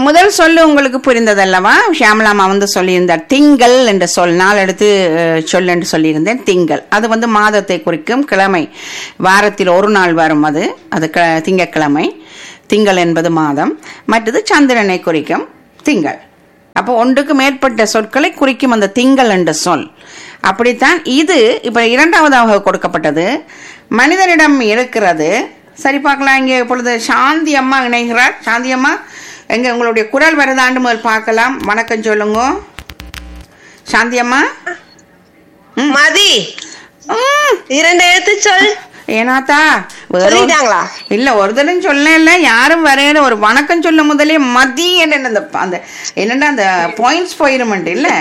முதல் சொல்லு உங்களுக்கு புரிந்ததல்லவா ஷியாமலாமா வந்து சொல்லியிருந்தார் திங்கள் என்ற சொல் நாள் எடுத்து அஹ், சொல் என்று சொல்லியிருந்தேன் திங்கள் அது வந்து மாதத்தை குறிக்கும் கிழமை வாரத்தில் ஒரு நாள் வரும் அது அது க திங்கட்கிழமை திங்கள் என்பது மாதம் மற்றது சந்திரனை குறிக்கும் திங்கள் அப்போ ஒன்றுக்கு மேற்பட்ட சொற்களை குறிக்கும் அந்த திங்கள் என்ற சொல் அப்படித்தான் இது இப்ப இரண்டாவதாக கொடுக்கப்பட்டது மனிதனிடம் இருக்கிறது சரி பார்க்கலாம் இங்கே இப்பொழுது சாந்தி அம்மா இணைகிறார் சாந்தி அம்மா எங்க உங்களுடைய குரல் வருதாண்டு முதல் பார்க்கலாம் வணக்கம் சொல்லுங்க சாந்தி அம்மா மதி ம், இரண்டு எழுத்து சொல் ஏனாத்தா வேற ஒரு- சொல்லிட்டாங்களா இல்ல ஒருத்தரும் சொல்ல இல்ல யாரும் வரையில ஒரு வணக்கம் சொல்ல முதலே மதி என்ன அந்த அந்த என்னடா அந்த பாயிண்ட்ஸ் போயிருமண்டு இல்ல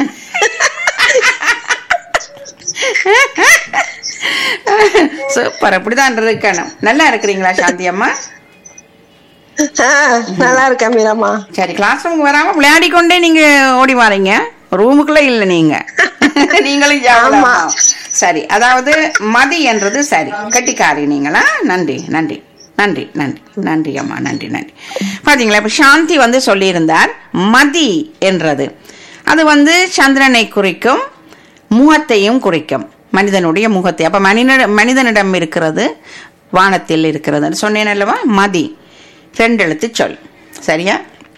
சூப்பர் அப்படிதான் இருக்கணும் நல்லா இருக்கிறீங்களா சாந்தி அம்மா ஆ, நல்லா இருக்கேன் மீராமா சரி கிளாஸ் ரூமுக்கு வராம விளையாடி கொண்டே நீங்க ஓடி வாரீங்க ரூமுக்குள்ள இல்ல நீங்க நீங்களும் ஜாவலாமா. ஆமா. சரி அதாவது மதி என்றது சரி கட்டிக்காரி நீங்களா நன்றி நன்றி நன்றி நன்றி நன்றி அம்மா நன்றி நன்றி பாத்தீங்களா இப்ப சாந்தி வந்து சொல்லியிருந்தார் மதி என்றது அது வந்து சந்திரனை குறிக்கும் முகத்தையும் குறிக்கும் மனிதனுடைய முகத்தை அப்ப மனித மனிதனிடம் இருக்கிறது வானத்தில் இருக்கிறது சொன்னேன் அல்லவா மதி ரெண்டு எழுத்து சொல் சரியா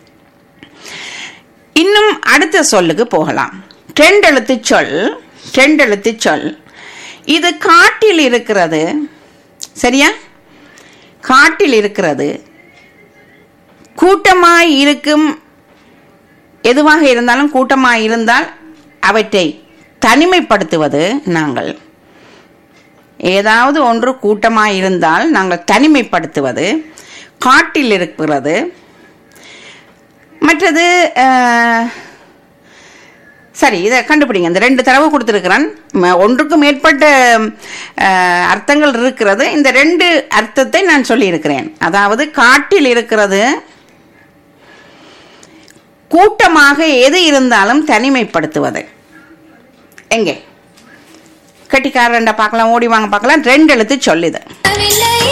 இன்னும் அடுத்த சொல்லுக்கு போகலாம் ரெண்டெழுத்து சொல் ரெண்டெழுத்து சொல் இது காட்டில் இருக்கிறது சரியா காட்டில் இருக்கிறது கூட்டமாய் இருக்கும் எதுவாக இருந்தாலும் கூட்டமாய் இருந்தால் அவற்றை தனிமைப்படுத்துவது நாங்கள் ஏதாவது ஒன்று கூட்டமாய் இருந்தால் நாங்கள் தனிமைப்படுத்துவது காட்டில் இருக்கிறது மற்றது அஹ், சரி இதை கண்டுபிடிங்க இந்த ரெண்டு தடவை கொடுத்துருக்கிறேன் ம- ஒன்றுக்கு மேற்பட்ட அஹ், அர்த்தங்கள் இருக்கிறது இந்த ரெண்டு அர்த்தத்தை நான் சொல்லியிருக்கிறேன் அதாவது காட்டில் இருக்கிறது கூட்டமாக எது இருந்தாலும் தனிமைப்படுத்துவது எங்கே கட்டிக்காரண்ட பார்க்கலாம் ஓடி வாங்க பார்க்கலாம் ரெண்டு எழுத்து சொல்லுது கவிழ